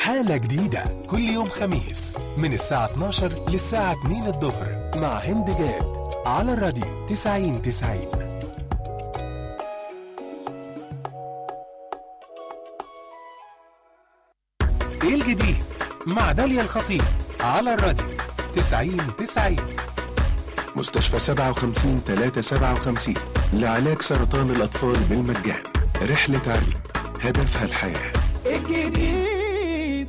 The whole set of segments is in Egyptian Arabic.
حالة جديدة كل يوم خميس من الساعة 12 للساعة 2 الظهر مع هند جاد على الراديو 90 90 ايه الجديد مع داليا الخطيب على الراديو 90 90 مستشفى 57 357 لعلاج سرطان الأطفال بالمجان رحلة علم هدفها الحياة الجديد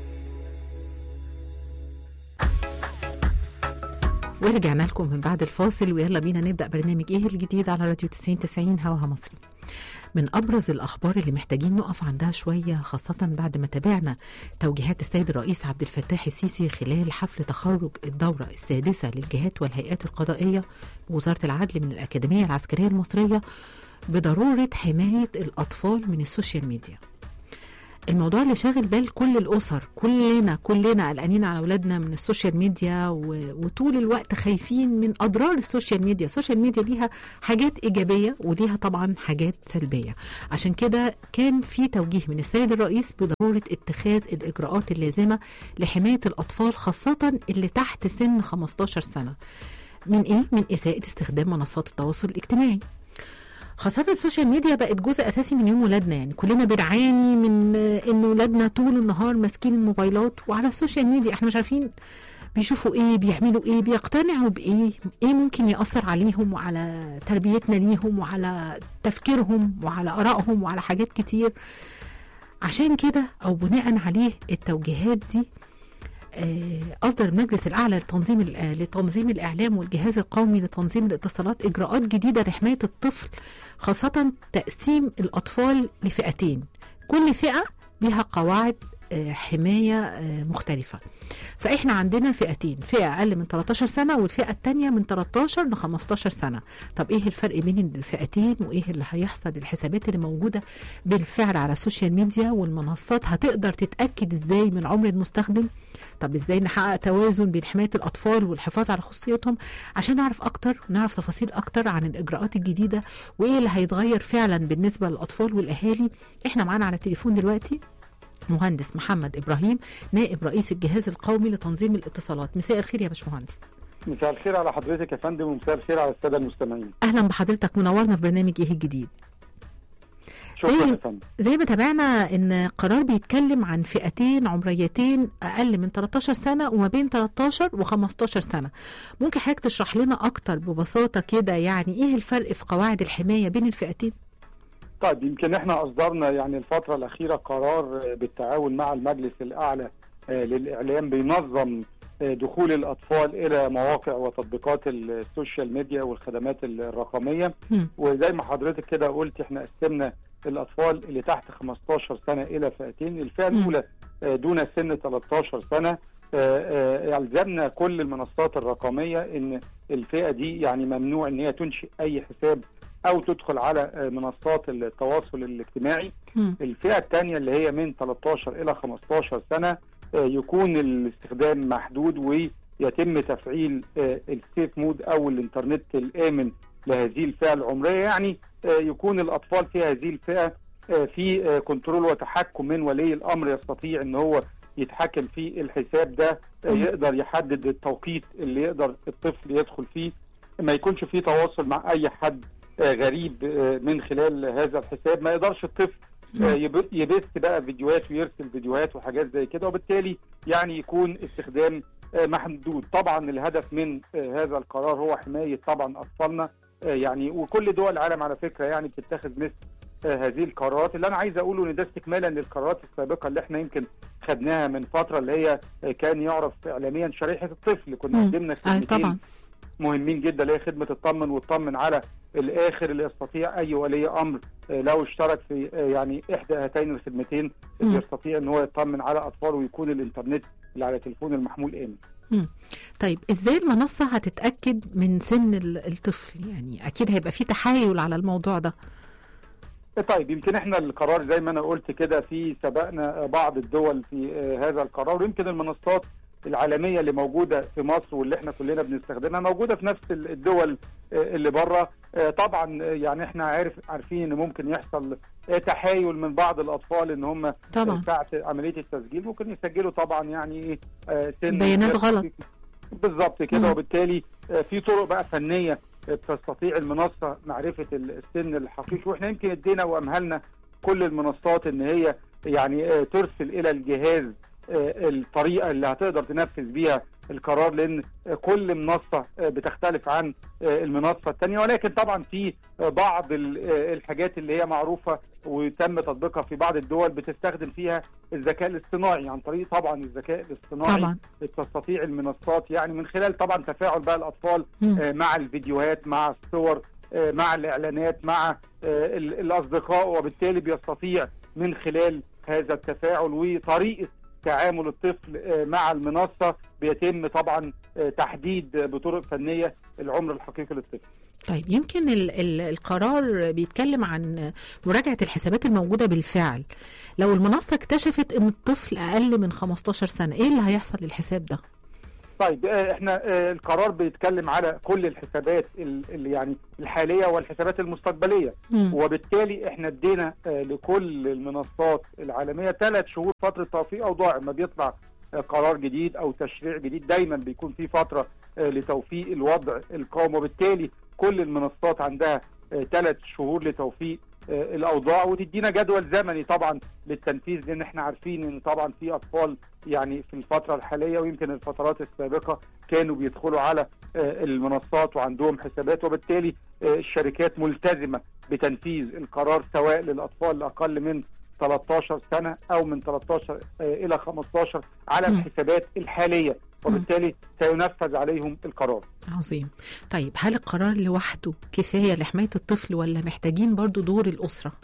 ورجعنا لكم من بعد الفاصل ويلا بينا نبدا برنامج ايه الجديد على راديو 90 90 هواها مصري من ابرز الاخبار اللي محتاجين نقف عندها شويه خاصه بعد ما تابعنا توجيهات السيد الرئيس عبد الفتاح السيسي خلال حفل تخرج الدوره السادسه للجهات والهيئات القضائيه بوزاره العدل من الاكاديميه العسكريه المصريه بضروره حمايه الاطفال من السوشيال ميديا الموضوع اللي شاغل بال كل الاسر كلنا كلنا قلقانين على اولادنا من السوشيال ميديا و... وطول الوقت خايفين من اضرار السوشيال ميديا السوشيال ميديا ليها حاجات ايجابيه وليها طبعا حاجات سلبيه عشان كده كان في توجيه من السيد الرئيس بضروره اتخاذ الاجراءات اللازمه لحمايه الاطفال خاصه اللي تحت سن 15 سنه من ايه من اساءه استخدام منصات التواصل الاجتماعي خاصة السوشيال ميديا بقت جزء أساسي من يوم ولادنا يعني كلنا بنعاني من إن ولادنا طول النهار ماسكين الموبايلات وعلى السوشيال ميديا إحنا مش عارفين بيشوفوا إيه بيعملوا إيه بيقتنعوا بإيه إيه ممكن يأثر عليهم وعلى تربيتنا ليهم وعلى تفكيرهم وعلى آرائهم وعلى حاجات كتير عشان كده أو بناء عليه التوجيهات دي آه، أصدر المجلس الأعلى لتنظيم ال- آه، لتنظيم الإعلام والجهاز القومي لتنظيم الاتصالات إجراءات جديدة لحماية الطفل خاصة تقسيم الأطفال لفئتين كل فئة لها قواعد آه، حماية آه، مختلفة فإحنا عندنا فئتين فئة أقل من 13 سنة والفئة التانية من 13 ل 15 سنة طب إيه الفرق بين الفئتين وإيه اللي هيحصل الحسابات اللي موجودة بالفعل على السوشيال ميديا والمنصات هتقدر تتأكد إزاي من عمر المستخدم طب ازاي نحقق توازن بين حمايه الاطفال والحفاظ على خصوصيتهم عشان نعرف اكتر ونعرف تفاصيل اكتر عن الاجراءات الجديده وايه اللي هيتغير فعلا بالنسبه للاطفال والاهالي احنا معانا على التليفون دلوقتي مهندس محمد ابراهيم نائب رئيس الجهاز القومي لتنظيم الاتصالات مساء الخير يا باشمهندس مساء الخير على حضرتك يا فندم ومساء الخير على الساده المستمعين اهلا بحضرتك منورنا في برنامج ايه الجديد شكرا زي- يا فندم زي ما تابعنا ان قرار بيتكلم عن فئتين عمريتين اقل من 13 سنه وما بين 13 و15 سنه ممكن حضرتك تشرح لنا اكتر ببساطه كده يعني ايه الفرق في قواعد الحمايه بين الفئتين طيب يمكن احنا اصدرنا يعني الفتره الاخيره قرار آه، بالتعاون مع المجلس الاعلى آه، للاعلام بينظم آه، دخول الاطفال الى مواقع وتطبيقات السوشيال ميديا والخدمات الرقميه مم. وزي ما حضرتك كده قلت احنا قسمنا الاطفال اللي تحت 15 سنه الى فئتين الفئه مم. الاولى آه، دون سن 13 سنه آه، آه، يلزمنا كل المنصات الرقميه ان الفئه دي يعني ممنوع ان هي تنشئ اي حساب او تدخل على آه، منصات التواصل الاجتماعي مم. الفئه الثانيه اللي هي من 13 الى 15 سنه آه، يكون الاستخدام محدود ويتم تفعيل آه، السيف مود او الانترنت الامن لهذه الفئه العمريه يعني آه، يكون الاطفال في هذه الفئه آه، في آه، كنترول وتحكم من ولي الامر يستطيع ان هو يتحكم في الحساب ده آه، مم. يقدر يحدد التوقيت اللي يقدر الطفل يدخل فيه ما يكونش فيه تواصل مع اي حد آه، غريب آه، من خلال هذا الحساب ما يقدرش الطفل آه، يب- يبث بقى فيديوهات ويرسل فيديوهات وحاجات زي كده وبالتالي يعني يكون استخدام آه، محدود طبعا الهدف من آه، هذا القرار هو حمايه طبعا اطفالنا آه، يعني وكل دول العالم على فكره يعني بتتخذ مثل آه، هذه القرارات اللي انا عايز اقوله ان ده استكمالا للقرارات السابقه اللي احنا يمكن خدناها من فتره اللي هي آه، كان يعرف اعلاميا شريحه الطفل كنا مم. قدمنا آه خدمتين طبعا مهمين جدا اللي هي خدمه الطمن والطمن على الاخر اللي يستطيع اي ولي امر آه، لو اشترك في آه، يعني احدى هاتين الخدمتين مم. يستطيع ان هو يطمن على اطفاله ويكون الانترنت اللي على تليفون المحمول امن. طيب ازاي المنصه هتتاكد من سن ال- الطفل يعني اكيد هيبقى في تحايل على الموضوع ده طيب يمكن احنا القرار زي ما انا قلت كده في سبقنا بعض الدول في آه، هذا القرار ويمكن المنصات العالميه اللي موجوده في مصر واللي احنا كلنا بنستخدمها موجوده في نفس الدول اللي بره طبعا يعني احنا عارف عارفين ان ممكن يحصل تحايل من بعض الاطفال ان هم طبعا ساعه عمليه التسجيل ممكن يسجلوا طبعا يعني ايه سن بيانات غلط بالظبط كده مم. وبالتالي في طرق بقى فنيه تستطيع المنصه معرفه السن الحقيقي واحنا يمكن ادينا وامهلنا كل المنصات ان هي يعني آه، ترسل الى الجهاز آه، الطريقه اللي هتقدر تنفذ بيها القرار لان آه، كل منصه آه، بتختلف عن آه، المنصه الثانيه ولكن طبعا في آه، بعض ال- آه، الحاجات اللي هي معروفه وتم تطبيقها في بعض الدول بتستخدم فيها الذكاء الاصطناعي عن طريق طبعا الذكاء الاصطناعي طبعا تستطيع المنصات يعني من خلال طبعا تفاعل بقى الاطفال مم. آه، مع الفيديوهات مع الصور آه، مع الاعلانات مع آه، ال- الاصدقاء وبالتالي بيستطيع من خلال هذا التفاعل وطريقه تعامل الطفل آه، مع المنصه بيتم طبعا آه، تحديد بطرق فنيه العمر الحقيقي للطفل. طيب يمكن ال ال القرار بيتكلم عن مراجعة الحسابات الموجودة بالفعل لو المنصة اكتشفت ان الطفل اقل من 15 سنة ايه اللي هيحصل للحساب ده طيب آه، احنا آه، القرار بيتكلم على كل الحسابات ال- اللي يعني الحاليه والحسابات المستقبليه مم. وبالتالي احنا ادينا آه، لكل المنصات العالميه ثلاث شهور فتره توفيق اوضاع ما بيطلع آه، قرار جديد او تشريع جديد دايما بيكون في فتره آه، لتوفيق الوضع القومي وبالتالي كل المنصات عندها ثلاث شهور لتوفيق آه، الاوضاع وتدينا جدول زمني طبعا للتنفيذ لان احنا عارفين ان طبعا في اطفال يعني في الفتره الحاليه ويمكن الفترات السابقه كانوا بيدخلوا على آه، المنصات وعندهم حسابات وبالتالي آه، الشركات ملتزمه بتنفيذ القرار سواء للاطفال الاقل من 13 سنه او من 13 آه، الى 15 على مم. الحسابات الحاليه وبالتالي سينفذ عليهم القرار. عظيم طيب هل القرار لوحده كفاية لحماية الطفل ولا محتاجين برضو دور الأسرة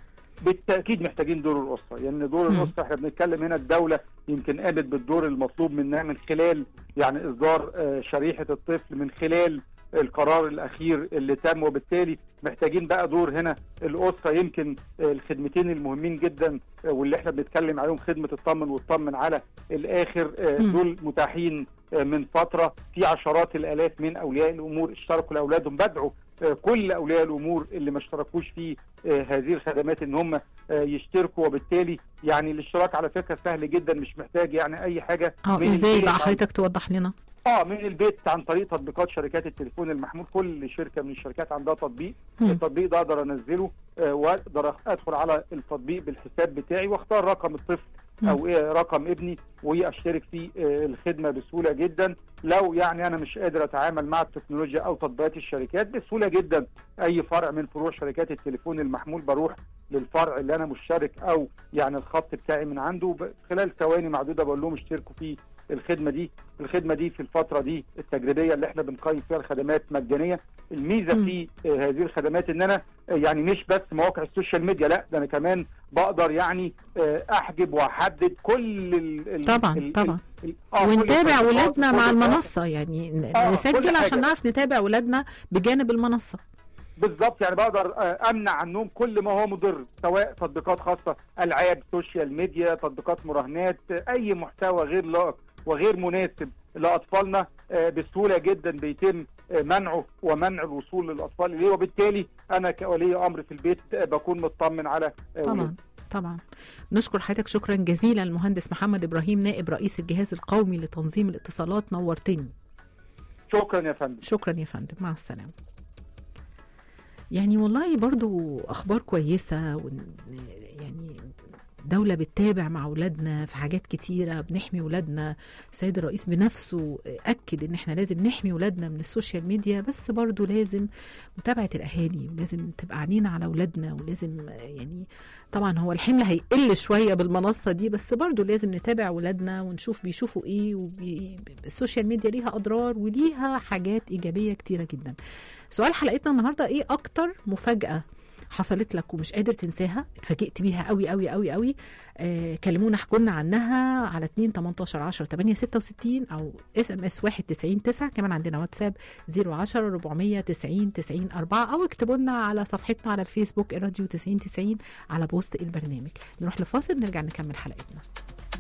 بالتاكيد محتاجين دور الاسره يعني دور مم. الاسره احنا بنتكلم هنا الدوله يمكن قامت بالدور المطلوب منها من خلال يعني اصدار آه، شريحه الطفل من خلال القرار الاخير اللي تم وبالتالي محتاجين بقى دور هنا الاسره يمكن آه، الخدمتين المهمين جدا آه، واللي احنا بنتكلم عليهم خدمه الطمن والطمن على الاخر آه، مم. دول متاحين آه، من فتره في عشرات الالاف من اولياء الامور اشتركوا لاولادهم بدعوا آه، كل اولياء الامور اللي ما اشتركوش في آه، هذه الخدمات ان هم آه، يشتركوا وبالتالي يعني الاشتراك على فكره سهل جدا مش محتاج يعني اي حاجه اه من ازاي البيت بقى عن- حضرتك توضح لنا اه من البيت عن طريق تطبيقات شركات التليفون المحمول كل شركه من الشركات عندها تطبيق مم. التطبيق ده اقدر انزله آه، واقدر ادخل على التطبيق بالحساب بتاعي واختار رقم الطفل مم. او إيه رقم ابني واشترك في آه، الخدمه بسهوله جدا لو يعني انا مش قادر اتعامل مع التكنولوجيا او تطبيقات الشركات بسهوله جدا اي فرع من فروع شركات التليفون المحمول بروح للفرع اللي انا مشترك او يعني الخط بتاعي من عنده ب- خلال ثواني معدوده بقول لهم اشتركوا في الخدمه دي الخدمه دي في الفتره دي التجريبيه اللي احنا بنقيم فيها الخدمات مجانيه الميزه مم. في آه، هذه الخدمات ان انا آه، يعني مش بس مواقع السوشيال ميديا لا ده انا كمان بقدر يعني آه، احجب واحدد كل ال ال طبعا ال- طبعا ال- آه، كل ونتابع التطبيقات ولادنا وكل مع التطبيقات. المنصة يعني ن- آه، نسجل كل عشان حاجة. نعرف نتابع ولادنا بجانب المنصة بالظبط يعني بقدر آه، امنع عنهم كل ما هو مضر سواء تطبيقات خاصه العاب سوشيال ميديا تطبيقات مراهنات آه، اي محتوى غير لائق وغير مناسب لاطفالنا آه، بسهوله جدا بيتم آه، منعه ومنع الوصول للاطفال اليه وبالتالي انا كولي امر في البيت آه، بكون مطمن على آه، طبعا ولادي. طبعا نشكر حضرتك شكرا جزيلا المهندس محمد ابراهيم نائب رئيس الجهاز القومي لتنظيم الاتصالات نورتني شكرا يا فندم شكرا يا فندم مع السلامة يعني والله برضو أخبار كويسة ون- يعني دولة بتتابع مع أولادنا في حاجات كتيرة بنحمي أولادنا السيد الرئيس بنفسه أكد إن إحنا لازم نحمي أولادنا من السوشيال ميديا بس برضو لازم متابعة الأهالي ولازم تبقى عينينا على أولادنا ولازم يعني طبعا هو الحمل هيقل شوية بالمنصة دي بس برضو لازم نتابع أولادنا ونشوف بيشوفوا إيه وبي... السوشيال ميديا ليها أضرار وليها حاجات إيجابية كتيرة جدا سؤال حلقتنا النهارده ايه اكتر مفاجاه حصلت لك ومش قادر تنساها اتفاجئت بيها قوي قوي قوي قوي آه كلمونا احكوا لنا عنها على 2 18 10 8 66 او اس ام اس 1 90 9 كمان عندنا واتساب 010 490 90 4 او اكتبوا لنا على صفحتنا على الفيسبوك الراديو 90 90 على بوست البرنامج نروح لفاصل نرجع نكمل حلقتنا